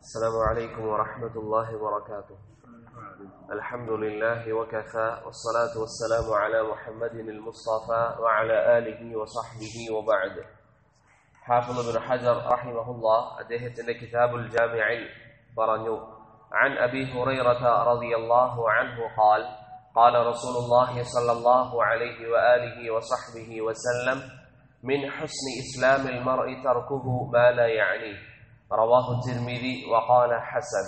السلام عليكم ورحمة الله وبركاته الحمد لله وكفى والصلاة والسلام على محمد المصطفى وعلى آله وصحبه وبعد حافظ بن حجر رحمه الله അദ്ദേഹത്തിന്റെ كتاب الجامع പറഞ്ഞു عن أبي هريرة رضي الله عنه قال قال رسول الله صلى الله عليه وآله وصحبه وسلم من حسن إسلام المرء تركه ما لا يعنيه റവാഹു തിർമിദി വഖാല ഹസൻ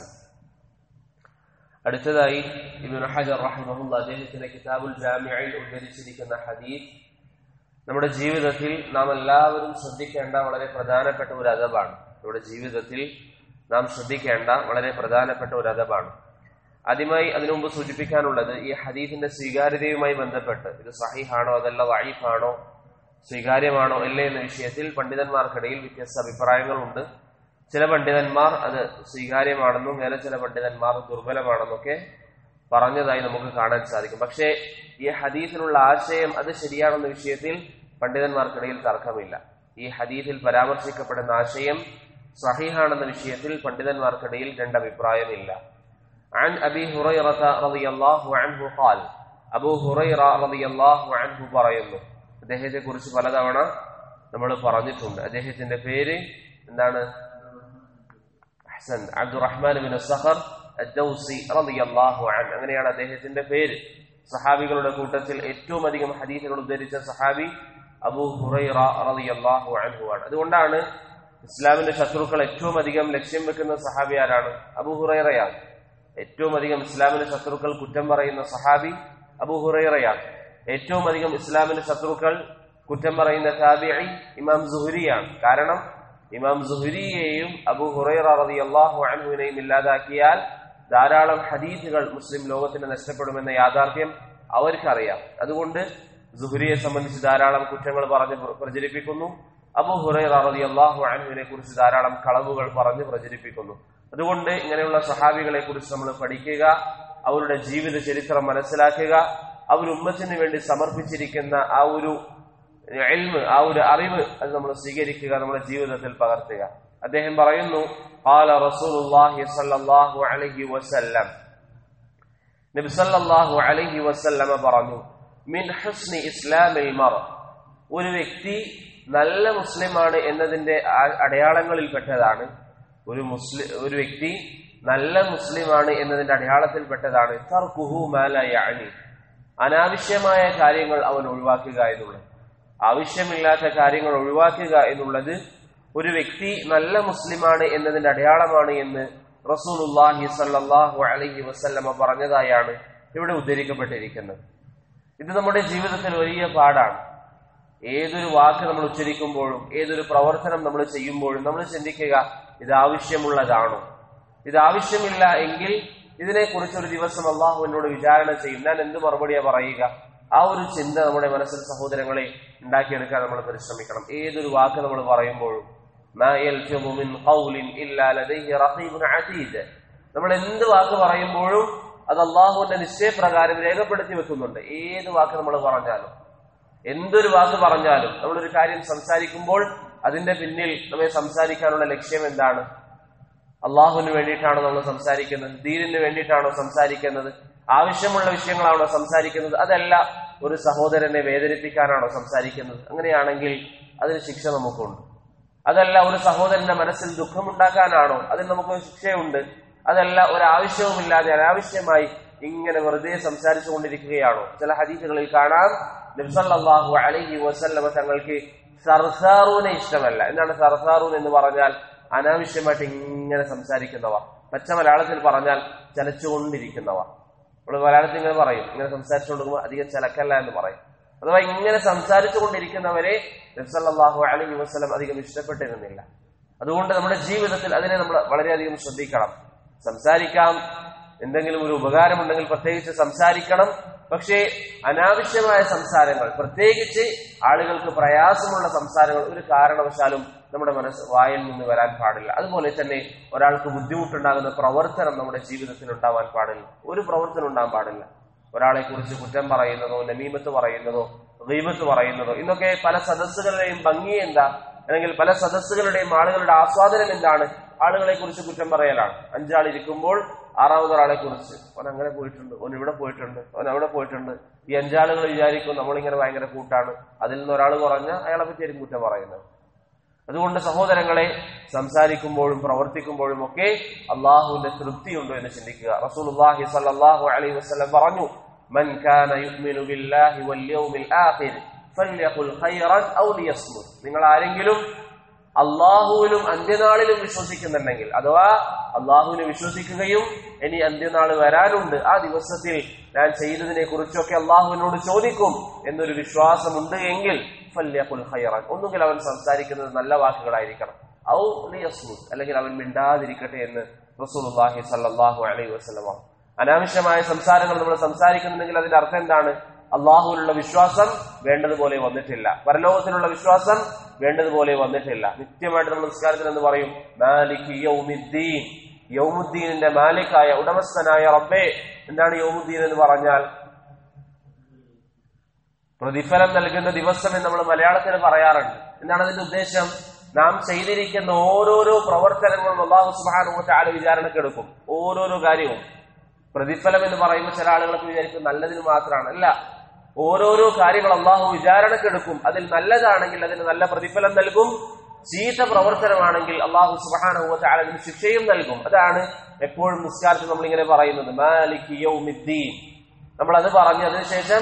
അടുത്തതായി ഇബ്നു ഹജർ റഹിമഹുല്ല അദ്ദേഹത്തിന്റെ കിതാബുൽ ജാമിഅയിൽ ഉദ്ധരിച്ചിരിക്കുന്ന ഹദീസ് നമ്മുടെ ജീവിതത്തിൽ നാം എല്ലാവരും ശ്രദ്ധിക്കേണ്ട വളരെ പ്രധാനപ്പെട്ട ഒരു അദബാണ് നമ്മുടെ ജീവിതത്തിൽ നാം ശ്രദ്ധിക്കേണ്ട വളരെ പ്രധാനപ്പെട്ട ഒരു അദബാണ് ആദ്യമായി അതിനു മുമ്പ് സൂചിപ്പിക്കാനുള്ളത് ഈ ഹദീസിന്റെ സ്വീകാര്യതയുമായി ബന്ധപ്പെട്ട് ഇത് സഹിഹാണോ അതല്ല വൈഫാണോ സ്വീകാര്യമാണോ അല്ലേ എന്ന വിഷയത്തിൽ പണ്ഡിതന്മാർക്കിടയിൽ വ്യത്യസ്ത അഭിപ്രായങ്ങളുണ്ട് ചില പണ്ഡിതന്മാർ അത് സ്വീകാര്യമാണെന്നും വേറെ ചില പണ്ഡിതന്മാർ ദുർബലമാണെന്നൊക്കെ പറഞ്ഞതായി നമുക്ക് കാണാൻ സാധിക്കും പക്ഷേ ഈ ഹദീസിലുള്ള ആശയം അത് ശരിയാണെന്ന വിഷയത്തിൽ പണ്ഡിതന്മാർക്കിടയിൽ തർക്കമില്ല ഈ ഹദീസിൽ പരാമർശിക്കപ്പെടുന്ന ആശയം സഹിഹാണെന്ന വിഷയത്തിൽ പണ്ഡിതന്മാർക്കിടയിൽ രണ്ടഭിപ്രായമില്ല عن أبي هريرة رضي الله عنه قال അബൂ ഹുറൈറ റളിയല്ലാഹു അൻഹു പറയുന്നു അദ്ദേഹത്തെ കുറിച്ച് പലതവണ നമ്മൾ പറഞ്ഞിട്ടുണ്ട് അദ്ദേഹത്തിന്റെ പേര് എന്താണ് അഹ്സൻ അബ്ദുറഹ്മാൻ ബിൻ സഖർ അദ്ദൗസി റളിയല്ലാഹു അൻഹു അങ്ങനെയാണ് അദ്ദേഹത്തിന്റെ പേര് സഹാബികളുടെ കൂട്ടത്തിൽ ഏറ്റവും അധികം ഹദീസുകൾ ഉദ്ധരിച്ച സഹാബി അബൂ ഹുറൈറ റളിയല്ലാഹു അൻഹു ആണ് അതുകൊണ്ടാണ് ഇസ്ലാമിന്റെ ശത്രുക്കൾ ഏറ്റവും അധികം ലക്ഷ്യം വെക്കുന്ന സഹാബി ആരാണ് അബൂ ഹുറൈറയാണ് ഏറ്റവും അധികം ഇസ്ലാമിന്റെ ശത്രുക്കൾ കുറ്റം പറയുന്ന സഹാബി അബൂ ഹുറൈറയാണ് ഏറ്റവും അധികം ഇസ്ലാമിന്റെ ശത്രുക്കൾ കുറ്റം പറയുന്ന താബിഐ ഇമാം സുഹുരിയാണ് കാരണം ഇമാം സുഹുരിയെയും അബു ഹുറൈറ റളിയല്ലാഹു അൻഹുവിനെയും ഇല്ലാതാക്കിയാൽ ധാരാളം ഹദീസുകൾ മുസ്ലിം ലോകത്തിന് നഷ്ടപ്പെടുമെന്ന യാഥാർത്ഥ്യം അവർക്കറിയാം അതുകൊണ്ട് സുഹുരിയെ സംബന്ധിച്ച് ധാരാളം കുറ്റങ്ങൾ പറഞ്ഞ് പ്രചരിപ്പിക്കുന്നു അബു ഹുറൈറ റളിയല്ലാഹു അൻഹുവിനെ കുറിച്ച് ധാരാളം കളവുകൾ പറഞ്ഞ് പ്രചരിപ്പിക്കുന്നു അതുകൊണ്ട് ഇങ്ങനെയുള്ള സഹാബികളെ കുറിച്ച് നമ്മൾ പഠിക്കുക അവരുടെ ജീവിത ചരിത്രം മനസ്സിലാക്കുക അവർ ഉമ്മത്തിന് വേണ്ടി സമർപ്പിച്ചിരിക്കുന്ന ആ ഒരു എൽമ് ആ ഒരു അറിവ് അത് നമ്മൾ സ്വീകരിക്കുക നമ്മുടെ ജീവിതത്തിൽ പകർത്തുക അദ്ദേഹം പറയുന്നു قال رسول الله صلى الله عليه وسلم നബി സല്ലല്ലാഹു അലൈഹി വസല്ലമ പറഞ്ഞു മിൻ ഹുസ്നി ഇസ്ലാമിൽ മർ ഒരു വ്യക്തി നല്ല മുസ്ലിമാണ് എന്നതിന്റെ അടയാളങ്ങളിൽ പെട്ടതാണ് ഒരു മുസ്ലിം ഒരു വ്യക്തി നല്ല മുസ്ലിമാണ് എന്നതിന്റെ അടയാളത്തിൽപ്പെട്ടതാണ് തർക്കുഹു മാല യഅനി അനാവശ്യമായ കാര്യങ്ങൾ അവൻ ഒഴിവാക്കുക എന്നുള്ളത് ആവശ്യമില്ലാത്ത കാര്യങ്ങൾ ഒഴിവാക്കുക എന്നുള്ളത് ഒരു വ്യക്തി നല്ല മുസ്ലിമാണ് എന്നതിന്റെ അടയാളമാണ് എന്ന് റസൂലുല്ലാഹി സല്ലാഹു അലഹി വസ്ല്ലമ പറഞ്ഞതായാണ് ഇവിടെ ഉദ്ധരിക്കപ്പെട്ടിരിക്കുന്നത് ഇത് നമ്മുടെ ജീവിതത്തിൽ വലിയ പാടാണ് ഏതൊരു വാക്ക് നമ്മൾ ഉച്ചരിക്കുമ്പോഴും ഏതൊരു പ്രവർത്തനം നമ്മൾ ചെയ്യുമ്പോഴും നമ്മൾ ചിന്തിക്കുക ഇത് ആവശ്യമുള്ളതാണോ ഇത് ആവശ്യമില്ല എങ്കിൽ ഇതിനെക്കുറിച്ച് ഒരു ദിവസം അള്ളാഹു എന്നോട് വിചാരണ ചെയ്യും ഞാൻ എന്ത് മറുപടിയാ പറയുക ആ ഒരു ചിന്ത നമ്മുടെ മനസ്സിൽ സഹോദരങ്ങളെ ഉണ്ടാക്കിയെടുക്കാൻ നമ്മൾ പരിശ്രമിക്കണം ഏതൊരു വാക്ക് നമ്മൾ പറയുമ്പോഴും നമ്മൾ എന്ത് വാക്ക് പറയുമ്പോഴും അത് അള്ളാഹുവിന്റെ നിശ്ചയപ്രകാരം രേഖപ്പെടുത്തി വെക്കുന്നുണ്ട് ഏത് വാക്ക് നമ്മൾ പറഞ്ഞാലും എന്തൊരു വാക്ക് പറഞ്ഞാലും നമ്മളൊരു കാര്യം സംസാരിക്കുമ്പോൾ അതിന്റെ പിന്നിൽ നമ്മെ സംസാരിക്കാനുള്ള ലക്ഷ്യം എന്താണ് അള്ളാഹുവിന് വേണ്ടിയിട്ടാണോ നമ്മൾ സംസാരിക്കുന്നത് ദീനിന് വേണ്ടിയിട്ടാണോ സംസാരിക്കുന്നത് ആവശ്യമുള്ള വിഷയങ്ങളാണോ സംസാരിക്കുന്നത് അതല്ല ഒരു സഹോദരനെ വേദനിപ്പിക്കാനാണോ സംസാരിക്കുന്നത് അങ്ങനെയാണെങ്കിൽ അതിന് ശിക്ഷ നമുക്കുണ്ട് അതല്ല ഒരു സഹോദരന്റെ മനസ്സിൽ ദുഃഖമുണ്ടാക്കാനാണോ അതിന് നമുക്ക് ശിക്ഷയുണ്ട് അതല്ല ഒരാവശ്യവുമില്ലാതെ അനാവശ്യമായി ഇങ്ങനെ വെറുതെ സംസാരിച്ചു കൊണ്ടിരിക്കുകയാണോ ചില ഹദീസുകളിൽ കാണാം നബ്സല്ലാഹു അലഹി വസല്ലമ തങ്ങൾക്ക് സർസാറൂനെ ഇഷ്ടമല്ല എന്താണ് സർസാറൂൻ എന്ന് പറഞ്ഞാൽ അനാവശ്യമായിട്ട് ഇങ്ങനെ സംസാരിക്കുന്നവ പച്ച മലയാളത്തിൽ പറഞ്ഞാൽ ചലച്ചുകൊണ്ടിരിക്കുന്നവ നമ്മൾ മലയാളത്തിൽ ഇങ്ങനെ പറയും ഇങ്ങനെ സംസാരിച്ചുകൊണ്ടിരിക്കുമ്പോൾ അധികം ചലക്കല്ല എന്ന് പറയും അഥവാ ഇങ്ങനെ സംസാരിച്ചു കൊണ്ടിരിക്കുന്നവരെ നബ്സല്ലാഹു അലൈഹി വസ്ലം അധികം ഇഷ്ടപ്പെട്ടിരുന്നില്ല അതുകൊണ്ട് നമ്മുടെ ജീവിതത്തിൽ അതിനെ നമ്മൾ വളരെയധികം ശ്രദ്ധിക്കണം സംസാരിക്കാം എന്തെങ്കിലും ഒരു ഉപകാരമുണ്ടെങ്കിൽ പ്രത്യേകിച്ച് സംസാരിക്കണം പക്ഷേ അനാവശ്യമായ സംസാരങ്ങൾ പ്രത്യേകിച്ച് ആളുകൾക്ക് പ്രയാസമുള്ള സംസാരങ്ങൾ ഒരു കാരണവശാലും നമ്മുടെ മനസ്സ് വായിൽ നിന്ന് വരാൻ പാടില്ല അതുപോലെ തന്നെ ഒരാൾക്ക് ബുദ്ധിമുട്ടുണ്ടാകുന്ന പ്രവർത്തനം നമ്മുടെ ജീവിതത്തിൽ ഉണ്ടാവാൻ പാടില്ല ഒരു പ്രവർത്തനം ഉണ്ടാകാൻ പാടില്ല ഒരാളെ കുറിച്ച് കുറ്റം പറയുന്നതോ നമീമത്ത് പറയുന്നതോ ദൈവത്ത് പറയുന്നതോ ഇന്നൊക്കെ പല സദസ്സുകളുടെയും ഭംഗി എന്താ അല്ലെങ്കിൽ പല സദസ്സുകളുടെയും ആളുകളുടെ ആസ്വാദനം എന്താണ് ആളുകളെ കുറിച്ച് കുറ്റം പറയലാണ് അഞ്ചാൾ ഇരിക്കുമ്പോൾ ആറാമതൊരാളെ കുറിച്ച് അവൻ അങ്ങനെ പോയിട്ടുണ്ട് അവൻ ഇവിടെ പോയിട്ടുണ്ട് അവൻ അവിടെ പോയിട്ടുണ്ട് ഈ അഞ്ചാളുകൾ വിചാരിക്കും നമ്മളിങ്ങനെ ഭയങ്കര കൂട്ടാണ് അതിൽ നിന്ന് ഒരാൾ കുറഞ്ഞ അയാളെ പറ്റിയായിരിക്കും കുറ്റം പറയുന്നത് അതുകൊണ്ട് സഹോദരങ്ങളെ സംസാരിക്കുമ്പോഴും പ്രവർത്തിക്കുമ്പോഴും ഒക്കെ അള്ളാഹുവിന്റെ തൃപ്തിയുണ്ടോ എന്ന് ചിന്തിക്കുക റസൂലുള്ളാഹി സ്വല്ലല്ലാഹു അലൈഹി വസല്ലം പറഞ്ഞു മൻ കാന യുഅ്മിനു ബില്ലാഹി വൽ യൗമിൽ ആഖിർ ഫല്യഖുൽ ഖൈറൻ ഔ ലിയസ്മുത് നിങ്ങൾ ആരെങ്കിലും അള്ളാഹുവിലും അന്ത്യനാളിലും വിശ്വസിക്കുന്നുണ്ടെങ്കിൽ അഥവാ അള്ളാഹുവിനെ വിശ്വസിക്കുകയും ഇനി അന്ത്യനാൾ വരാനുണ്ട് ആ ദിവസത്തിൽ ഞാൻ ചെയ്തതിനെ കുറിച്ചൊക്കെ അള്ളാഹുവിനോട് ചോദിക്കും എന്നൊരു വിശ്വാസമുണ്ട് എങ്കിൽ ഫല്യഖുൽ ഖൈറൻ ഒന്നുകിൽ അവൻ സംസാരിക്കുന്നത് നല്ല വാക്കുകളായിരിക്കണം ഔ ലിയസ്മുത് അല്ലെങ്കിൽ അവൻ മിണ്ടാതിരിക്കട്ടെ എന്ന് റസൂലുള്ളാഹി സല്ലല്ലാഹു അലൈഹി വസല്ലം അനാവശ്യമായ സംസാരങ്ങൾ നമ്മൾ സംസാരിക്കുന്നുണ്ടെങ്കിൽ അതിന്റെ അർത്ഥം എന്താണ് അള്ളാഹുവിലുള്ള വിശ്വാസം വേണ്ടതുപോലെ വന്നിട്ടില്ല പരലോകത്തിലുള്ള വിശ്വാസം വേണ്ടതുപോലെ വന്നിട്ടില്ല നിത്യമായിട്ട് നമ്മൾ നിസ്കാരത്തിൽ എന്ന് പറയും മാലിക് യൗമുദ്ദീൻ യൗമുദ്ദീനിന്റെ മാലിക്കായ ഉടമസ്ഥനായ റബ്ബേ എന്താണ് യൗമുദ്ദീൻ എന്ന് പറഞ്ഞാൽ പ്രതിഫലം നൽകുന്ന ദിവസം എന്ന് നമ്മൾ മലയാളത്തിൽ പറയാറുണ്ട് എന്താണ് അതിന്റെ ഉദ്ദേശം നാം ചെയ്തിരിക്കുന്ന ഓരോരോ പ്രവർത്തനങ്ങളും അള്ളാഹു സുബാനുഭവത്തെ ആള് വിചാരണക്കെടുക്കും ഓരോരോ കാര്യവും പ്രതിഫലം എന്ന് പറയുമ്പോൾ ചില ആളുകളൊക്കെ വിചാരിക്കും നല്ലതിന് മാത്രമാണ് അല്ല ഓരോരോ കാര്യങ്ങൾ അള്ളാഹു വിചാരണക്കെടുക്കും അതിൽ നല്ലതാണെങ്കിൽ അതിന് നല്ല പ്രതിഫലം നൽകും ചീത്ത പ്രവർത്തനമാണെങ്കിൽ അള്ളാഹു സുബാനുഭവത്തെ ആളിന് ശിക്ഷയും നൽകും അതാണ് എപ്പോഴും നിസ്കാരത്തിൽ നമ്മളിങ്ങനെ പറയുന്നത് മാലിക് യൗമിദ്ദീൻ നമ്മൾ അത് പറഞ്ഞു അതിനുശേഷം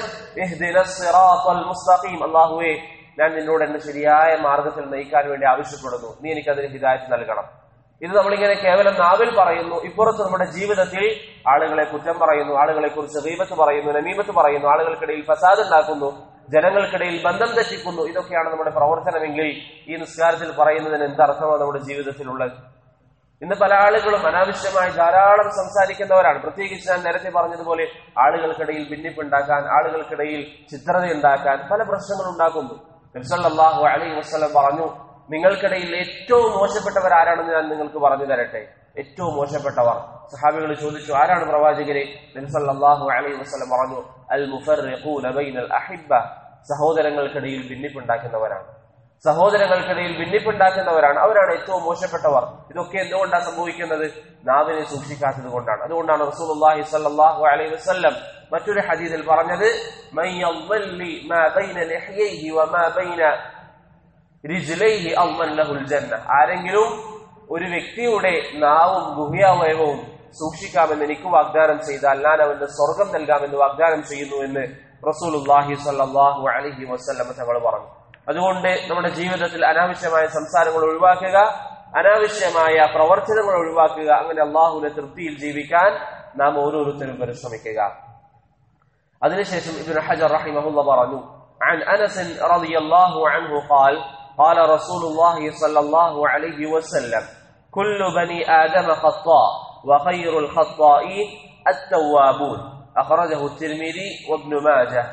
അള്ളാഹുവെ ഞാൻ നിന്നോട് എന്നെ ശരിയായ മാർഗത്തിൽ നയിക്കാൻ വേണ്ടി ആവശ്യപ്പെടുന്നു നീ എനിക്ക് അതിന് ഹിദായത്ത് നൽകണം ഇത് നമ്മളിങ്ങനെ കേവലം നാവിൽ പറയുന്നു ഇപ്പുറത്ത് നമ്മുടെ ജീവിതത്തിൽ ആളുകളെ കുറ്റം പറയുന്നു ആളുകളെ കുറിച്ച് റീബത്ത് പറയുന്നു നമീമത്ത് പറയുന്നു ആളുകൾക്കിടയിൽ ഫസാദ് ഉണ്ടാക്കുന്നു ജനങ്ങൾക്കിടയിൽ ബന്ധം തെറ്റിക്കുന്നു ഇതൊക്കെയാണ് നമ്മുടെ പ്രവർത്തനമെങ്കിൽ ഈ നിസ്കാരത്തിൽ പറയുന്നതിന് എന്തർത്ഥമാണ് നമ്മുടെ ജീവിതത്തിലുള്ളത് ഇന്ന് പല ആളുകളും അനാവശ്യമായി ധാരാളം സംസാരിക്കുന്നവരാണ് പ്രത്യേകിച്ച് ഞാൻ നേരത്തെ പറഞ്ഞതുപോലെ ആളുകൾക്കിടയിൽ ഭിന്നിപ്പുണ്ടാക്കാൻ ആളുകൾക്കിടയിൽ ചിത്രത ഉണ്ടാക്കാൻ പല പ്രശ്നങ്ങൾ ഉണ്ടാക്കുന്നു നബ്സല്ലാഹു അലൈഹി വസ്ലം പറഞ്ഞു നിങ്ങൾക്കിടയിൽ ഏറ്റവും മോശപ്പെട്ടവർ ആരാണെന്ന് ഞാൻ നിങ്ങൾക്ക് പറഞ്ഞു തരട്ടെ ഏറ്റവും മോശപ്പെട്ടവർ സഹാബികൾ ചോദിച്ചു ആരാണ് പ്രവാചകരെ നബ്സല്ലാഹു അലൈഹി വസ്ലം പറഞ്ഞു അൽ മുഫർഖൂന ബൈനൽ അഹിബ്ബ സഹോദരങ്ങൾക്കിടയിൽ ഭിന്നിപ്പുണ്ടാക്കുന്നവരാണ് സഹോദരങ്ങൾക്കിടയിൽ ഭിന്നിപ്പുണ്ടാക്കുന്നവരാണ് അവരാണ് ഏറ്റവും മോശപ്പെട്ടവർ ഇതൊക്കെ എന്തുകൊണ്ടാണ് സംഭവിക്കുന്നത് നാവിനെ സൂക്ഷിക്കാത്തത് കൊണ്ടാണ് അതുകൊണ്ടാണ് റസൂലുള്ളാഹി സ്വല്ലല്ലാഹു അലൈഹി വസല്ലം മറ്റൊരു ഹദീസിൽ പറഞ്ഞത് മൻ യضلി മാ ബൈന ലഹ്യൈഹി വമാ ബൈന റിജ്ലൈഹി അമ്മൻ ലഹുൽ ജന്ന ആരെങ്കിലും ഒരു വ്യക്തിയുടെ നാവും ഗുഹ്യാവയവവും സൂക്ഷിക്കാമെന്ന് എനിക്ക് വാഗ്ദാനം ചെയ്താൽ ഞാൻ അവന്റെ സ്വർഗം നൽകാമെന്ന് വാഗ്ദാനം ചെയ്യുന്നു എന്ന് റസൂലുള്ളാഹി സ്വല്ലല്ലാഹു അലൈഹി വസല്ലം തങ്ങൾ പറഞ്ഞു അതുകൊണ്ട് നമ്മുടെ ജീവിതത്തിൽ അനാവശ്യമായ സംസാരങ്ങൾ ഒഴിവാക്കുക അനാവശ്യമായ പ്രവർത്തനങ്ങൾ ഒഴിവാക്കുക അങ്ങനെ അള്ളാഹുവിന്റെ തൃപ്തിയിൽ ജീവിക്കാൻ നാം ഓരോരുത്തരും പരിശ്രമിക്കുക അതിനുശേഷം ഇബ്നു ഹജർ റഹിമഹുല്ല പറഞ്ഞു عن أنس رضي الله عنه قال قال رسول الله صلى الله عليه وسلم كل بني آدم خطاء وخير الخطائين التوابون أخرجه الترمذي وابن ماجه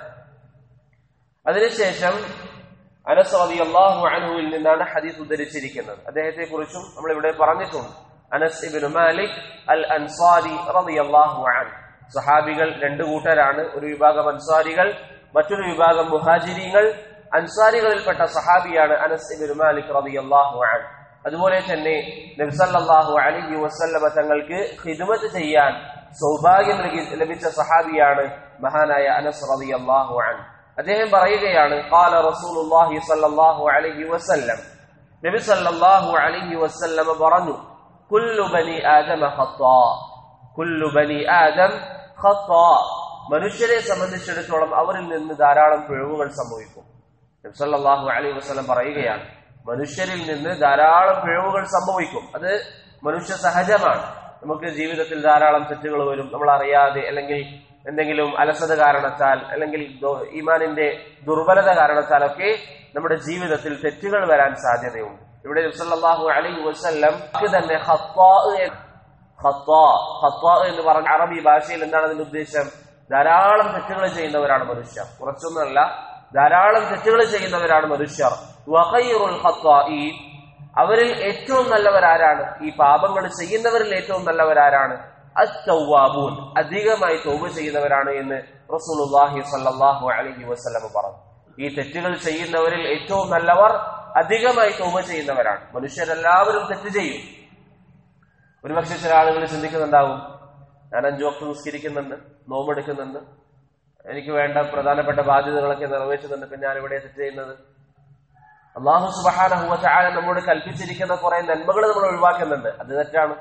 അതിനുശേഷം അനസ് റളിയല്ലാഹു അൻഹുവിൽ നിന്നാണ് ഹദീസ് ഉദ്ധരിച്ചിരിക്കുന്നത് അദ്ദേഹത്തെ കുറിച്ചും നമ്മൾ ഇവിടെ പറഞ്ഞിട്ടുണ്ട് അനസ് ഇബ്നു മാലിക് അൽ അൻസാരി റളിയല്ലാഹു അൻഹു സഹാബികൾ രണ്ടു കൂട്ടരാണ് ഒരു വിഭാഗം അൻസാരികൾ മറ്റൊരു വിഭാഗം മുഹാജിരികൾ അൻസാരികളിൽപ്പെട്ട സഹാബിയാണ് അനസ് ഇബ്നു മാലിക് റളിയല്ലാഹു അൻഹു അതുപോലെ തന്നെ നബ്സല്ലാഹു അലൈഹി വസല്ലമ തങ്ങൾക്ക് ഖിദ്മത്ത് ചെയ്യാൻ സൗഭാഗ്യം ലഭിച്ച സഹാബിയാണ് മഹാനായ അനസ് റളിയല്ലാഹു അൻഹു അദ്ദേഹം പറയുകയാണ് قال رسول الله صلى الله عليه وسلم നബി സല്ലല്ലാഹു അലൈഹി വസല്ലം പറഞ്ഞു കുല്ലു ബനി ആദമ ഖത്താ കുല്ലു ബനി ആദം ഖത്താ മനുഷ്യരെ സംബന്ധിച്ചിടത്തോളം അവരിൽ നിന്ന് ധാരാളം പിഴവുകൾ സംഭവിക്കും നബി സല്ലല്ലാഹു അലൈഹി വസല്ലം പറയുകയാണ് മനുഷ്യരിൽ നിന്ന് ധാരാളം പിഴവുകൾ സംഭവിക്കും അത് മനുഷ്യ സഹജമാണ് നമുക്ക് ജീവിതത്തിൽ ധാരാളം തെറ്റുകൾ വരും നമ്മൾ അറിയാതെ അല്ലെങ്കിൽ എന്തെങ്കിലും അലസത കാരണത്താൽ അല്ലെങ്കിൽ ഈമാനിന്റെ ദുർബലത കാരണത്താലൊക്കെ നമ്മുടെ ജീവിതത്തിൽ തെറ്റുകൾ വരാൻ സാധ്യതയുണ്ട് ഇവിടെ നബ്സല്ലാഹു അലൈഹി വസ്ല്ലം തന്നെ എന്ന് പറഞ്ഞ അറബി ഭാഷയിൽ എന്താണ് അതിന്റെ ഉദ്ദേശം ധാരാളം തെറ്റുകൾ ചെയ്യുന്നവരാണ് മനുഷ്യർ കുറച്ചൊന്നുമല്ല ധാരാളം തെറ്റുകൾ ചെയ്യുന്നവരാണ് മനുഷ്യർ അവരിൽ ഏറ്റവും നല്ലവരാരാണ് ഈ പാപങ്ങൾ ചെയ്യുന്നവരിൽ ഏറ്റവും നല്ലവരാരാണ് അത്തവാബൂൻ അധികമായി തോപ ചെയ്യുന്നവരാണ് എന്ന് റസൂലുള്ളാഹി സ്വല്ലല്ലാഹു അലൈഹി വസല്ലം പറഞ്ഞു ഈ തെറ്റുകൾ ചെയ്യുന്നവരിൽ ഏറ്റവും നല്ലവർ അധികമായി തോപ ചെയ്യുന്നവരാണ് മനുഷ്യരെല്ലാവരും തെറ്റ് ചെയ്യും ഒരുപക്ഷെ ചില ആളുകൾ ചിന്തിക്കുന്നുണ്ടാവും ഞാൻ അഞ്ചു വക്ത് നിസ്കരിക്കുന്നുണ്ട് നോമ്പെടുക്കുന്നുണ്ട് എനിക്ക് വേണ്ട പ്രധാനപ്പെട്ട ബാധ്യതകളൊക്കെ നിറവേറ്റുന്നുണ്ട് പിന്നെ ഞാൻ ഇവിടെ തെറ്റ് ചെയ്യുന്നത് അള്ളാഹു സുബഹാനഹുവ ചാല നമ്മോട് കൽപ്പിച്ചിരിക്കുന്ന കുറെ നന്മകൾ നമ്മൾ ഒഴിവാക്കുന്നുണ്ട് അത് തെറ്റാണ്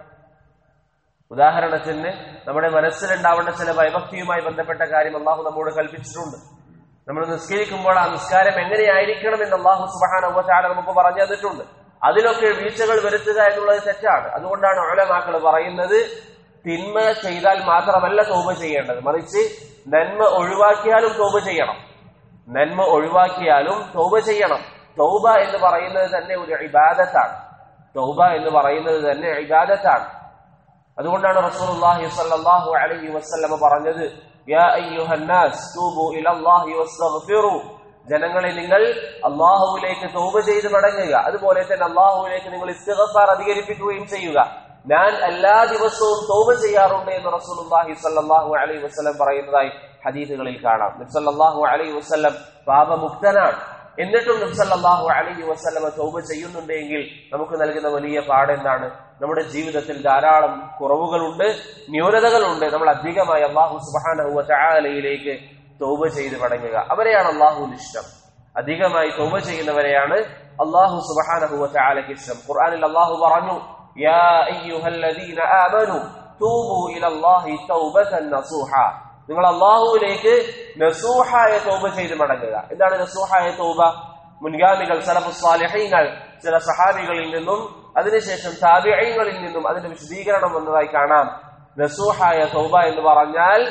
ഉദാഹരണത്തിന് നമ്മുടെ മനസ്സിലുണ്ടാവേണ്ട ചില ഭയഭക്തിയുമായി ബന്ധപ്പെട്ട കാര്യം അള്ളാഹു നമ്മോട് കൽപ്പിച്ചിട്ടുണ്ട് നമ്മൾ നിസ്കരിക്കുമ്പോൾ ആ നിസ്കാരം എങ്ങനെയായിരിക്കണം എന്ന് അള്ളാഹു സുബഹാനഹുവ ചാല നമുക്ക് പറഞ്ഞു തന്നിട്ടുണ്ട് അതിലൊക്കെ വീഴ്ചകൾ വരുത്തുക എന്നുള്ളത് തെറ്റാണ് അതുകൊണ്ടാണ് ഓലമാക്കൾ പറയുന്നത് തിന്മ ചെയ്താൽ മാത്രമല്ല തോപ ചെയ്യേണ്ടത് മറിച്ച് നന്മ ഒഴിവാക്കിയാലും തോപ ചെയ്യണം നന്മ ഒഴിവാക്കിയാലും തൗബ ചെയ്യണം തൗബ എന്ന് പറയുന്നത് തന്നെ ഒരു ഇബാദത്താണ് തൗബ എന്ന് പറയുന്നത് തന്നെ ഇബാദത്താണ് അതുകൊണ്ടാണ് റസൂലുള്ളാഹി സ്വല്ലല്ലാഹു അലൈഹി വസല്ലമ പറഞ്ഞത് യാ അയ്യുഹന്നാസ് തൂബു ഇലല്ലാഹി വസ്തഗ്ഫിറു ജനങ്ങളെ നിങ്ങൾ അള്ളാഹുവിലേക്ക് തൗബ ചെയ്ത് മടങ്ങുക അതുപോലെ തന്നെ അള്ളാഹുവിലേക്ക് നിങ്ങൾ ഇസ്തിഗ്ഫാർ അധികരിപ്പിക്കുകയും ചെയ്യുക ഞാൻ എല്ലാ ദിവസവും തൗബ ചെയ്യാറുണ്ട് എന്ന് റസൂലുള്ളാഹി സ്വല്ലല്ലാഹു അലൈഹി വസല്ലം പറയുന്നതായി ഹദീസുകളിൽ കാണാം നബ്സല്ലാഹു അലൈഹി വസല്ലം പാപമുക്തനാണ് എന്നിട്ടും നബ്സല്ലാഹു അലൈഹി വസല്ലമ തൗബ ചെയ്യുന്നുണ്ടെങ്കിൽ നമുക്ക് നൽകുന്ന വലിയ പാടെന്താണ് നമ്മുടെ ജീവിതത്തിൽ ധാരാളം കുറവുകളുണ്ട് ന്യൂനതകളുണ്ട് നമ്മൾ അധികമായി അള്ളാഹു സുബാനഹുവ ചാലയിലേക്ക് തൗബ ചെയ്ത് മടങ്ങുക അവരെയാണ് അള്ളാഹുവിന് ഇഷ്ടം അധികമായി തൗബ ചെയ്യുന്നവരെയാണ് അള്ളാഹു സുബാനഹുവ ചാലയ്ക്ക് ഇഷ്ടം ഖുർആനിൽ അള്ളാഹു പറഞ്ഞു യാ അയ്യുഹല്ലദീന ആമനു തൂബു ഇലല്ലാഹി തൗബതൻ നസൂഹ നിങ്ങൾ അള്ളാഹുവിലേക്ക് നസൂഹായ തൗബ ചെയ്ത് മടങ്ങുക എന്താണ് നസൂഹായ തൗബ മുൻഗാമികൾ സലഫു സ്വാലിഹീങ്ങൾ ചില സഹാബികളിൽ നിന്നും അതിനുശേഷം താബിഅങ്ങളിൽ നിന്നും അതിന്റെ വിശദീകരണം വന്നതായി കാണാം നസൂഹായ തൗബ എന്ന് പറഞ്ഞാൽ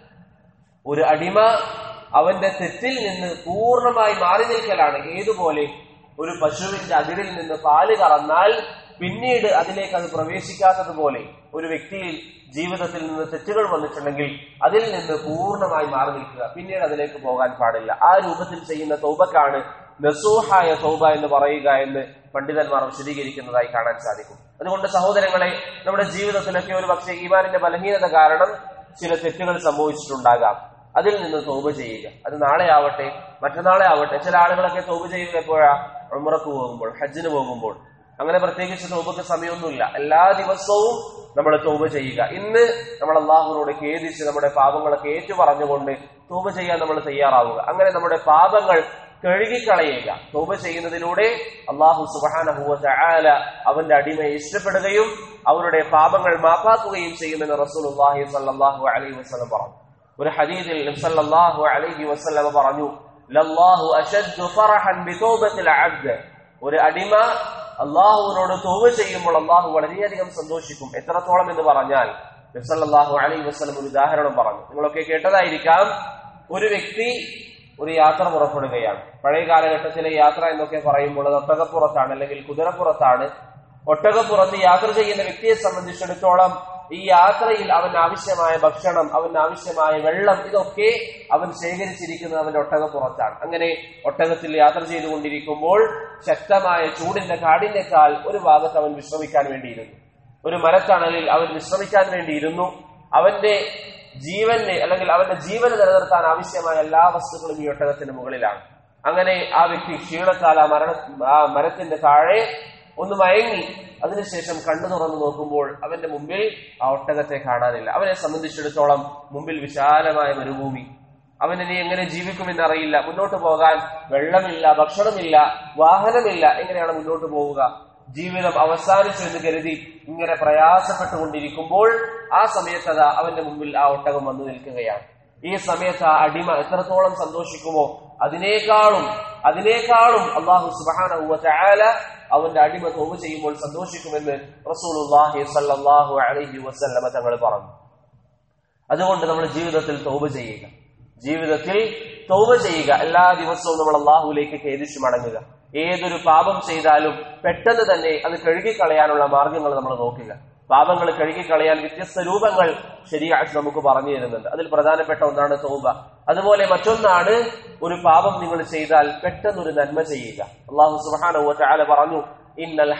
ഒരു അടിമ അവന്റെ തെറ്റിൽ നിന്ന് പൂർണ്ണമായി മാറി നിൽക്കലാണ് ഏതുപോലെ ഒരു പശുവിന്റെ അതിരിൽ നിന്ന് പാല് കറന്നാൽ പിന്നീട് അതിലേക്ക് അത് പ്രവേശിക്കാത്തതുപോലെ ഒരു വ്യക്തിയിൽ ജീവിതത്തിൽ നിന്ന് തെറ്റുകൾ വന്നിട്ടുണ്ടെങ്കിൽ അതിൽ നിന്ന് പൂർണ്ണമായി മാറി നിൽക്കുക പിന്നീട് അതിലേക്ക് പോകാൻ പാടില്ല ആ രൂപത്തിൽ ചെയ്യുന്ന തൗബക്കാണ് നസൂഹായ തൗബ എന്ന് പറയുക എന്ന് പണ്ഡിതന്മാർ വിശദീകരിക്കുന്നതായി കാണാൻ സാധിക്കും അതുകൊണ്ട് സഹോദരങ്ങളെ നമ്മുടെ ജീവിതത്തിലൊക്കെ ഒരു പക്ഷേ ഈമാനിന്റെ ബലഹീനത കാരണം ചില തെറ്റുകൾ സംഭവിച്ചിട്ടുണ്ടാകാം അതിൽ നിന്ന് തോപ ചെയ്യുക അത് നാളെ ആവട്ടെ മറ്റന്നാളെ ആവട്ടെ ചില ആളുകളൊക്കെ തോപ ചെയ്യുക എപ്പോഴാ ഉമ്രക്ക് പോകുമ്പോൾ ഹജ്ജിന് പോകുമ്പോൾ അങ്ങനെ പ്രത്യേകിച്ച് തോപക്ക് സമയമൊന്നുമില്ല എല്ലാ ദിവസവും നമ്മൾ തോപ ചെയ്യുക ഇന്ന് നമ്മൾ അള്ളാഹുവിനോട് ഖേദിച്ച് നമ്മുടെ പാപങ്ങളൊക്കെ ഏറ്റു പറഞ്ഞുകൊണ്ട് തോപ ചെയ്യാൻ നമ്മൾ തയ്യാറാവുക അങ്ങനെ നമ്മുടെ പാപങ്ങൾ കഴുകിക്കളയുക തോപ ചെയ്യുന്നതിലൂടെ അള്ളാഹു സുബാനഹുവ ചായാല അവന്റെ അടിമയെ ഇഷ്ടപ്പെടുകയും അവരുടെ പാപങ്ങൾ മാപ്പാക്കുകയും ചെയ്യുമെന്ന് റസൂൽ അള്ളാഹി സല്ലാഹു അലൈഹി വസ്ലം പറഞ്ഞു ഒരു ഹദീദിൽ സല്ലല്ലാഹു അലൈഹി വസല്ലം പറഞ്ഞു ലല്ലാഹു അശദ്ദു ഫറഹൻ ബിതൗബത്തിൽ അബ്ദ് ഒരു അടിമ അള്ളാഹുവിനോട് തോവ ചെയ്യുമ്പോൾ അള്ളാഹു വളരെയധികം സന്തോഷിക്കും എത്രത്തോളം എന്ന് പറഞ്ഞാൽ സല്ലല്ലാഹു അലൈഹി വസല്ലം ഒരു ഉദാഹരണം പറഞ്ഞു നിങ്ങളൊക്കെ കേട്ടതായിരിക്കാം ഒരു വ്യക്തി ഒരു യാത്ര പുറപ്പെടുകയാണ് പഴയ കാലഘട്ടത്തിലെ യാത്ര എന്നൊക്കെ പറയുമ്പോൾ അത് ഒട്ടകപ്പുറത്താണ് അല്ലെങ്കിൽ കുതിരപ്പുറത്താണ് ഒട്ടകപ്പുറത്ത് യാത്ര ചെയ്യുന്ന വ്യക്തിയെ സംബന്ധിച്ചിടത്തോളം ഈ യാത്രയിൽ അവൻ ആവശ്യമായ ഭക്ഷണം അവന് ആവശ്യമായ വെള്ളം ഇതൊക്കെ അവൻ ശേഖരിച്ചിരിക്കുന്നത് അവന്റെ ഒട്ടകപ്പുറത്താണ് അങ്ങനെ ഒട്ടകത്തിൽ യാത്ര ചെയ്തുകൊണ്ടിരിക്കുമ്പോൾ ശക്തമായ ചൂടിന്റെ കാഠിന്യത്താൽ ഒരു ഭാഗത്ത് അവൻ വിശ്രമിക്കാൻ വേണ്ടിയിരുന്നു ഒരു മരത്തണലിൽ അവൻ വിശ്രമിക്കാൻ വേണ്ടിയിരുന്നു അവന്റെ ജീവന് അല്ലെങ്കിൽ അവന്റെ ജീവന് നിലനിർത്താൻ ആവശ്യമായ എല്ലാ വസ്തുക്കളും ഈ ഒട്ടകത്തിന് മുകളിലാണ് അങ്ങനെ ആ വ്യക്തി ക്ഷീണത്താൽ ആ മരണ ആ മരത്തിന്റെ താഴെ ഒന്ന് മയങ്ങി അതിനുശേഷം കണ്ണു തുറന്നു നോക്കുമ്പോൾ അവന്റെ മുമ്പിൽ ആ ഒട്ടകത്തെ കാണാനില്ല അവനെ സംബന്ധിച്ചിടത്തോളം മുമ്പിൽ വിശാലമായ മരുഭൂമി അവൻ ഇനി എങ്ങനെ ജീവിക്കുമെന്ന് അറിയില്ല മുന്നോട്ട് പോകാൻ വെള്ളമില്ല ഭക്ഷണമില്ല വാഹനമില്ല എങ്ങനെയാണ് മുന്നോട്ട് പോവുക ജീവിതം അവസാനിച്ചു എന്ന് കരുതി ഇങ്ങനെ പ്രയാസപ്പെട്ടുകൊണ്ടിരിക്കുമ്പോൾ ആ സമയത്ത് അതാ അവന്റെ മുമ്പിൽ ആ ഒട്ടകം വന്നു നിൽക്കുകയാണ് ഈ സമയത്ത് ആ അടിമ എത്രത്തോളം സന്തോഷിക്കുമോ അതിനേക്കാളും അതിനേക്കാളും അള്ളാഹു സുബാന ചായാല അവന്റെ അടിമ തോവ് ചെയ്യുമ്പോൾ സന്തോഷിക്കുമെന്ന് റസൂലുല്ലാഹി സല്ലല്ലാഹു അലൈഹി വസല്ലമ തങ്ങൾ പറഞ്ഞു അതുകൊണ്ട് നമ്മൾ ജീവിതത്തിൽ തോപ ചെയ്യുക ജീവിതത്തിൽ തോപ ചെയ്യുക എല്ലാ ദിവസവും നമ്മൾ അള്ളാഹുലേക്ക് ഖേദിച്ചു മടങ്ങുക ഏതൊരു പാപം ചെയ്താലും പെട്ടെന്ന് തന്നെ അത് കഴുകിക്കളയാനുള്ള മാർഗങ്ങൾ നമ്മൾ നോക്കുക പാപങ്ങൾ കഴുകിക്കളയാൻ വ്യത്യസ്ത രൂപങ്ങൾ ശരിയായിട്ട് നമുക്ക് പറഞ്ഞു തരുന്നുണ്ട് അതിൽ പ്രധാനപ്പെട്ട ഒന്നാണ് തോബ അതുപോലെ മറ്റൊന്നാണ് ഒരു പാപം നിങ്ങൾ ചെയ്താൽ പെട്ടെന്ന് ഒരു നന്മ ചെയ്യുക അള്ളാഹു സുബാന പറഞ്ഞു ഇന്നൽ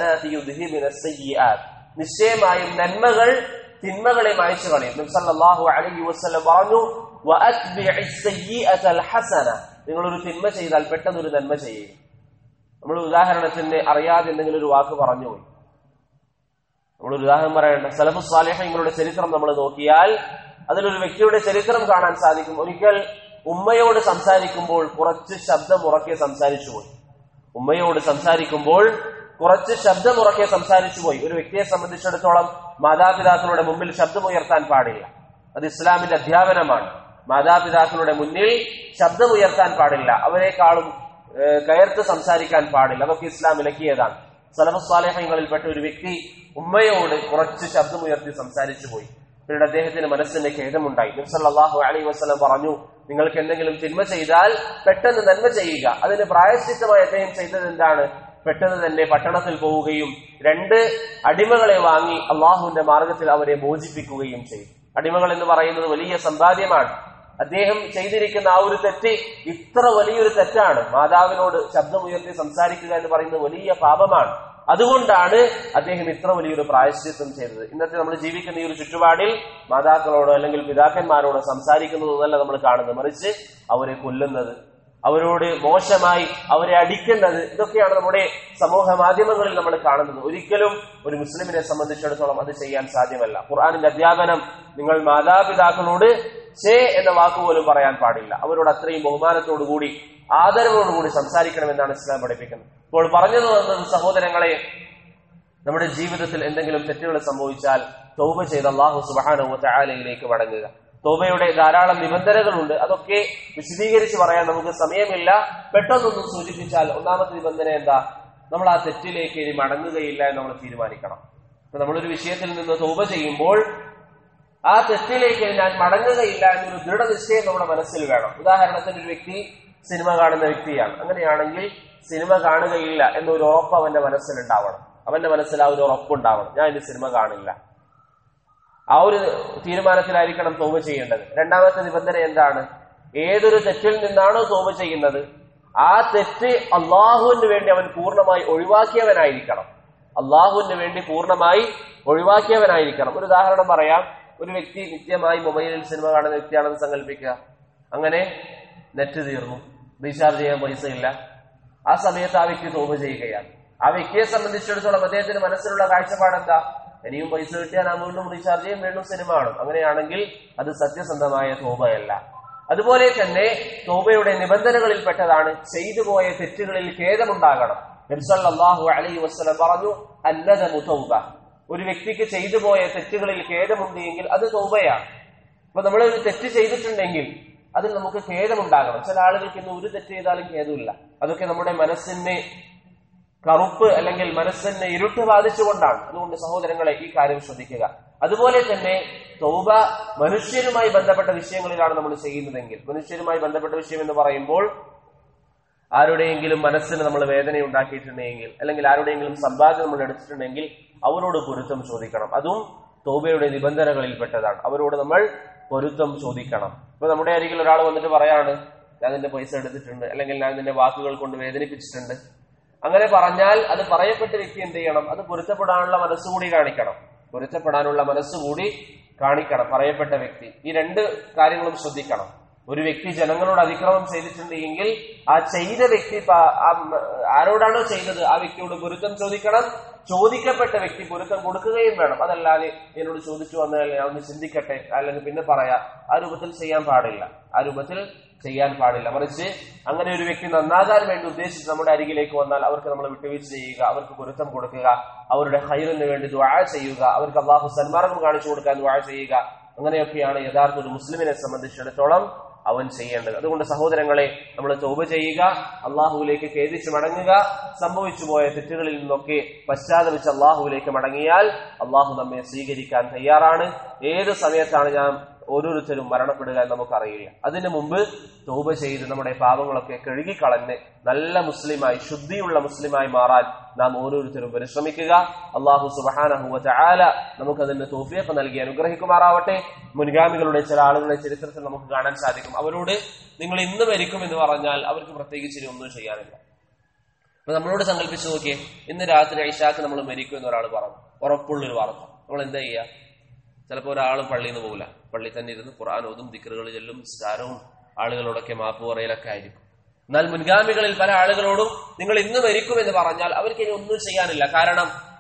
നിശ്ചയമായും നന്മകൾ തിന്മകളെ മായച്ചു കളയും നബ്സല്ലാഹു അലൈഹി വസ്ലം പറഞ്ഞു നിങ്ങൾ ഒരു തിന്മ ചെയ്താൽ പെട്ടെന്ന് ഒരു നന്മ ചെയ്യുക നമ്മൾ ഉദാഹരണത്തിന് അറിയാതെ എന്തെങ്കിലും ഒരു വാക്ക് പറഞ്ഞു പോയി നമ്മളൊരു ഉദാഹരണം പറയണ്ട സലഫു സ്വാലിഹങ്ങളുടെ ചരിത്രം നമ്മൾ നോക്കിയാൽ അതിലൊരു വ്യക്തിയുടെ ചരിത്രം കാണാൻ സാധിക്കും ഒരിക്കൽ ഉമ്മയോട് സംസാരിക്കുമ്പോൾ കുറച്ച് ശബ്ദം ഉറക്കെ സംസാരിച്ചു പോയി ഉമ്മയോട് സംസാരിക്കുമ്പോൾ കുറച്ച് ശബ്ദം ഉറക്കെ സംസാരിച്ചു പോയി ഒരു വ്യക്തിയെ സംബന്ധിച്ചിടത്തോളം മാതാപിതാക്കളുടെ മുമ്പിൽ ശബ്ദമുയർത്താൻ പാടില്ല അത് ഇസ്ലാമിന്റെ അധ്യാപനമാണ് മാതാപിതാക്കളുടെ മുന്നിൽ ശബ്ദമുയർത്താൻ പാടില്ല അവരെക്കാളും ഏഹ്, കയർത്ത് സംസാരിക്കാൻ പാടില്ല അതൊക്കെ ഇസ്ലാം വിലക്കിയതാണ് സലഫസ്വാലേഹങ്ങളിൽപ്പെട്ട ഒരു വ്യക്തി ഉമ്മയോട് കുറച്ച് ശബ്ദമുയർത്തി സംസാരിച്ചു പോയി പിന്നീട് അദ്ദേഹത്തിന് മനസ്സിന് ഖേദമുണ്ടായി നബ്സല്ലാഹു അലൈഹി വസ്ലം പറഞ്ഞു നിങ്ങൾക്ക് എന്തെങ്കിലും തിന്മ ചെയ്താൽ പെട്ടെന്ന് നന്മ ചെയ്യുക അതിന് പ്രായശ്ചിത്തമായി അദ്ദേഹം ചെയ്തത് എന്താണ് പെട്ടെന്ന് തന്നെ പട്ടണത്തിൽ പോവുകയും രണ്ട് അടിമകളെ വാങ്ങി അള്ളാഹുവിന്റെ മാർഗത്തിൽ അവരെ മോചിപ്പിക്കുകയും ചെയ്തു അടിമകൾ എന്ന് പറയുന്നത് വലിയ സമ്പാദ്യമാണ് അദ്ദേഹം ചെയ്തിരിക്കുന്ന ആ ഒരു തെറ്റ് ഇത്ര വലിയൊരു തെറ്റാണ് മാതാവിനോട് ശബ്ദമുയർത്തി സംസാരിക്കുക എന്ന് പറയുന്നത് വലിയ പാപമാണ് അതുകൊണ്ടാണ് അദ്ദേഹം ഇത്ര വലിയൊരു പ്രായശ്ചിത്വം ചെയ്തത് ഇന്നത്തെ നമ്മൾ ജീവിക്കുന്ന ഈ ഒരു ചുറ്റുപാടിൽ മാതാക്കളോടോ അല്ലെങ്കിൽ പിതാക്കന്മാരോടോ സംസാരിക്കുന്നതൊന്നല്ല നമ്മൾ കാണുന്നത് മറിച്ച് അവരെ കൊല്ലുന്നത് അവരോട് മോശമായി അവരെ അടിക്കുന്നത് ഇതൊക്കെയാണ് നമ്മുടെ സമൂഹ മാധ്യമങ്ങളിൽ നമ്മൾ കാണുന്നത് ഒരിക്കലും ഒരു മുസ്ലിമിനെ സംബന്ധിച്ചിടത്തോളം അത് ചെയ്യാൻ സാധ്യമല്ല ഖുർആാനിന്റെ അധ്യാപനം നിങ്ങൾ മാതാപിതാക്കളോട് ചേ എന്ന വാക്കുപോലും പറയാൻ പാടില്ല അവരോട് അത്രയും ബഹുമാനത്തോടുകൂടി ആദരവോടുകൂടി സംസാരിക്കണമെന്നാണ് ഇസ്ലാം പഠിപ്പിക്കുന്നത് ഇപ്പോൾ പറഞ്ഞത് വന്നത് സഹോദരങ്ങളെ നമ്മുടെ ജീവിതത്തിൽ എന്തെങ്കിലും തെറ്റുകൾ സംഭവിച്ചാൽ തൗബ ചെയ്ത് അള്ളാഹു സുബാനു ചായാലയിലേക്ക് മടങ്ങുക തോബയുടെ ധാരാളം നിബന്ധനകളുണ്ട് അതൊക്കെ വിശദീകരിച്ച് പറയാൻ നമുക്ക് സമയമില്ല പെട്ടെന്നൊന്നും സൂചിപ്പിച്ചാൽ ഒന്നാമത്തെ നിബന്ധന എന്താ നമ്മൾ ആ തെറ്റിലേക്ക് ഇനി മടങ്ങുകയില്ല എന്ന് നമ്മൾ തീരുമാനിക്കണം അപ്പൊ നമ്മളൊരു വിഷയത്തിൽ നിന്ന് തോപ ചെയ്യുമ്പോൾ ആ തെറ്റിലേക്ക് ഞാൻ മടങ്ങുകയില്ല എന്നൊരു ദൃഢനിശ്ചയം നമ്മുടെ മനസ്സിൽ വേണം ഉദാഹരണത്തിന് ഒരു വ്യക്തി സിനിമ കാണുന്ന വ്യക്തിയാണ് അങ്ങനെയാണെങ്കിൽ സിനിമ കാണുകയില്ല എന്നൊരു ഉറപ്പ് അവന്റെ മനസ്സിലുണ്ടാവണം അവന്റെ മനസ്സിൽ ആ ഒരു ഉറപ്പുണ്ടാവണം ഞാൻ ഇനി സിനിമ കാണില്ല ആ ഒരു തീരുമാനത്തിലായിരിക്കണം തോപ ചെയ്യേണ്ടത് രണ്ടാമത്തെ നിബന്ധന എന്താണ് ഏതൊരു തെറ്റിൽ നിന്നാണോ തോപ ചെയ്യുന്നത് ആ തെറ്റ് അള്ളാഹുവിന് വേണ്ടി അവൻ പൂർണ്ണമായി ഒഴിവാക്കിയവനായിരിക്കണം അള്ളാഹുവിന് വേണ്ടി പൂർണ്ണമായി ഒഴിവാക്കിയവനായിരിക്കണം ഒരു ഉദാഹരണം പറയാം ഒരു വ്യക്തി നിത്യമായി മൊബൈലിൽ സിനിമ കാണുന്ന വ്യക്തിയാണെന്ന് സങ്കല്പിക്കുക അങ്ങനെ നെറ്റ് തീർന്നു റീചാർജ് ചെയ്യാൻ പൈസ ഇല്ല ആ സമയത്ത് ആ വ്യക്തി തോപ ചെയ്യുകയാണ് ആ വ്യക്തിയെ സംബന്ധിച്ചിടത്തോളം അദ്ദേഹത്തിന് മനസ്സിലുള്ള കാഴ്ചപ്പാട് എന്താ ഇനിയും പൈസ കിട്ടിയാൽ ആ വീണ്ടും റീചാർജ് ചെയ്യും വീണ്ടും സിനിമ കാണും അങ്ങനെയാണെങ്കിൽ അത് സത്യസന്ധമായ തോപയല്ല അതുപോലെ തന്നെ തോബയുടെ നിബന്ധനകളിൽ പെട്ടതാണ് ചെയ്തു പോയ തെറ്റുകളിൽ ഖേദമുണ്ടാകണം നബ്സല്ലാഹു അലൈഹി വസ്ലം പറഞ്ഞു അല്ലത മുതൗബ ഒരു വ്യക്തിക്ക് ചെയ്തു പോയ തെറ്റുകളിൽ ഖേദമുണ്ട് എങ്കിൽ അത് തോബയാണ് അപ്പൊ നമ്മൾ ഒരു തെറ്റ് ചെയ്തിട്ടുണ്ടെങ്കിൽ അതിൽ നമുക്ക് ഖേദമുണ്ടാകണം ചില ആളുകൾക്ക് ഇന്ന് ഒരു തെറ്റ് ചെയ്താലും ഖേദമില്ല അതൊക്കെ നമ്മുടെ മനസ്സിനെ കറുപ്പ് അല്ലെങ്കിൽ മനസ്സിനെ ഇരുട്ട് ബാധിച്ചുകൊണ്ടാണ് അതുകൊണ്ട് സഹോദരങ്ങളെ ഈ കാര്യം ശ്രദ്ധിക്കുക അതുപോലെ തന്നെ തൗബ മനുഷ്യരുമായി ബന്ധപ്പെട്ട വിഷയങ്ങളിലാണ് നമ്മൾ ചെയ്യുന്നതെങ്കിൽ മനുഷ്യരുമായി ബന്ധപ്പെട്ട വിഷയം എന്ന് പറയുമ്പോൾ ആരുടെയെങ്കിലും മനസ്സിന് നമ്മൾ വേദന ഉണ്ടാക്കിയിട്ടുണ്ടെങ്കിൽ അല്ലെങ്കിൽ ആരുടെയെങ്കിലും സമ്പാദ്യം നമ്മൾ എടുത്തിട്ടുണ്ടെങ്കിൽ അവരോട് പൊരുത്തം ചോദിക്കണം അതും തോബയുടെ നിബന്ധനകളിൽ പെട്ടതാണ് അവരോട് നമ്മൾ പൊരുത്തം ചോദിക്കണം ഇപ്പൊ നമ്മുടെ അരികിൽ ഒരാൾ വന്നിട്ട് പറയാണ് ഞാൻ നിന്റെ പൈസ എടുത്തിട്ടുണ്ട് അല്ലെങ്കിൽ ഞാൻ നിന്റെ വാക്കുകൾ കൊണ്ട് വേദനിപ്പിച്ചിട്ടുണ്ട് അങ്ങനെ പറഞ്ഞാൽ അത് പറയപ്പെട്ട വ്യക്തി എന്ത് ചെയ്യണം അത് പൊരുത്തപ്പെടാനുള്ള മനസ്സുകൂടി കാണിക്കണം പൊരുത്തപ്പെടാനുള്ള മനസ്സുകൂടി കാണിക്കണം പറയപ്പെട്ട വ്യക്തി ഈ രണ്ട് കാര്യങ്ങളും ശ്രദ്ധിക്കണം ഒരു വ്യക്തി ജനങ്ങളോട് അതിക്രമം ചെയ്തിട്ടുണ്ട് എങ്കിൽ ആ ചെയ്ത വ്യക്തി പ- ആ മ- ആരോടാണോ ചെയ്തത് ആ വ്യക്തിയോട് പൊരുത്തം ചോദിക്കണം ചോദിക്കപ്പെട്ട വ്യക്തി പൊരുത്തം കൊടുക്കുകയും വേണം അതല്ലാതെ എന്നോട് ചോദിച്ചു വന്നാൽ ഞാൻ ഒന്ന് ചിന്തിക്കട്ടെ അല്ലെങ്കിൽ പിന്നെ പറയാ ആ രൂപത്തിൽ ചെയ്യാൻ പാടില്ല ആ രൂപത്തിൽ ചെയ്യാൻ പാടില്ല മറിച്ച് അങ്ങനെ ഒരു വ്യക്തി നന്നാകാൻ വേണ്ടി ഉദ്ദേശിച്ച് നമ്മുടെ അരികിലേക്ക് വന്നാൽ അവർക്ക് നമ്മൾ വിട്ടുവീഴ്ച ചെയ്യുക അവർക്ക് പൊരുത്തം കൊടുക്കുക അവരുടെ ഹൈറിന് വേണ്ടി ദ്വാഴ ചെയ്യുക അവർക്ക് അള്ളാഹു സന്മാർഗം കാണിച്ചു കൊടുക്കാൻ ദ്വാഴ ചെയ്യുക അങ്ങനെയൊക്കെയാണ് യഥാർത്ഥ ഒരു മുസ്ലിമിനെ സംബന്ധിച്ചിടത്തോളം അവൻ ചെയ്യേണ്ടത് അതുകൊണ്ട് സഹോദരങ്ങളെ നമ്മൾ തോപ ചെയ്യുക അള്ളാഹുവിലേക്ക് ഖേദിച്ച് മടങ്ങുക സംഭവിച്ചു പോയ തെറ്റുകളിൽ നിന്നൊക്കെ പശ്ചാത്തപിച്ച് അള്ളാഹുവിലേക്ക് മടങ്ങിയാൽ അള്ളാഹു നമ്മെ സ്വീകരിക്കാൻ തയ്യാറാണ് ഏത് സമയത്താണ് ഞാൻ ഓരോരുത്തരും മരണപ്പെടുക എന്ന് നമുക്കറിയില്ല അതിനു മുമ്പ് തോപ ചെയ്ത് നമ്മുടെ പാപങ്ങളൊക്കെ കഴുകിക്കളഞ്ഞ് നല്ല മുസ്ലിമായി ശുദ്ധിയുള്ള മുസ്ലിമായി മാറാൻ നാം ഓരോരുത്തരും പരിശ്രമിക്കുക അള്ളാഹു സുബഹാനഹുവ ആല നമുക്കതിന്റെ തോഫിയൊക്കെ നൽകി അനുഗ്രഹിക്കുമാറാവട്ടെ മുൻഗാമികളുടെ ചില ആളുകളുടെ ചരിത്രത്തിൽ നമുക്ക് കാണാൻ സാധിക്കും അവരോട് നിങ്ങൾ ഇന്ന് മരിക്കും എന്ന് പറഞ്ഞാൽ അവർക്ക് പ്രത്യേകിച്ച് ഇനി ഒന്നും ചെയ്യാനില്ല അപ്പൊ നമ്മളോട് സങ്കല്പിച്ച് നോക്കിയേ ഇന്ന് രാത്രി ഐഷാക്ക് നമ്മൾ മരിക്കും എന്ന് ഒരാൾ പറഞ്ഞു ഉറപ്പുള്ളൊരു വാർത്ത നമ്മൾ എന്താ ചെയ്യുക ചിലപ്പോൾ ഒരാൾ പള്ളിയിൽ നിന്ന് പോകില്ല പള്ളി തന്നെ ഇരുന്ന് ഖുർആൻ ഓതും ദിക്കറുകൾ ചെല്ലും നിസ്കാരവും ആളുകളോടൊക്കെ മാപ്പ് പറയലൊക്കെ ആയിരിക്കും എന്നാൽ മുൻഗാമികളിൽ പല ആളുകളോടും നിങ്ങൾ ഇന്ന് മരിക്കും എന്ന് പറഞ്ഞാൽ അവർക്ക് ഇനി ഒന്നും ചെയ്യാനില്ല കാരണം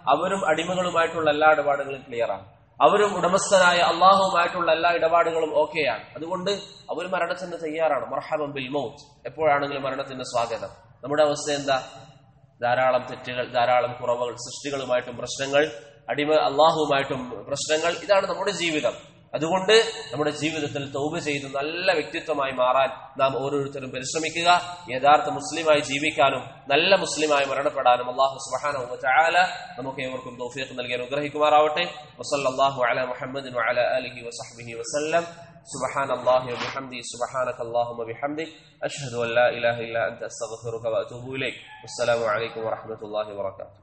അവരും അടിമകളുമായിട്ടുള്ള എല്ലാ ഇടപാടുകളും ക്ലിയറാണ് അവരും ഉടമസ്ഥനായ അള്ളാഹുവുമായിട്ടുള്ള എല്ലാ ഇടപാടുകളും ഓക്കെയാണ് അതുകൊണ്ട് അവർ മരണത്തിന് തയ്യാറാണ് മർഹബം ബിൽ മൗത്ത് എപ്പോഴാണെങ്കിലും മരണത്തിന്റെ സ്വാഗതം നമ്മുടെ അവസ്ഥ എന്താ ധാരാളം തെറ്റുകൾ ധാരാളം കുറവുകൾ സൃഷ്ടികളുമായിട്ടും പ്രശ്നങ്ങൾ അടിമ അള്ളാഹുവുമായിട്ടും പ്രശ്നങ്ങൾ ഇതാണ് നമ്മുടെ ജീവിതം അതുകൊണ്ട് നമ്മുടെ ജീവിതത്തിൽ തൗബ ചെയ്ത് നല്ല വ്യക്തിത്വമായി മാറാൻ നാം ഓരോരുത്തരും പരിശ്രമിക്കുക യഥാർത്ഥ മുസ്ലിമായി ജീവിക്കാനും നല്ല മുസ്ലിമായി മരണപ്പെടാനും അള്ളാഹു സുബ്ഹാനഹു വ തആല നമുക്ക് ഏവർക്കും തൗഫീഖ് നൽകി അനുഗ്രഹിക്കുമാറാവട്ടെ വസല്ലല്ലാഹു അലാ മുഹമ്മദിൻ വഅലാ ആലിഹി വസഹ്ബിഹി വസല്ലം سبحان الله وبحمده سبحانك اللهم وبحمدك أشهد أن لا إله إلا أنت أستغفرك وأتوب إليك والسلام عليكم ورحمة الله وبركاته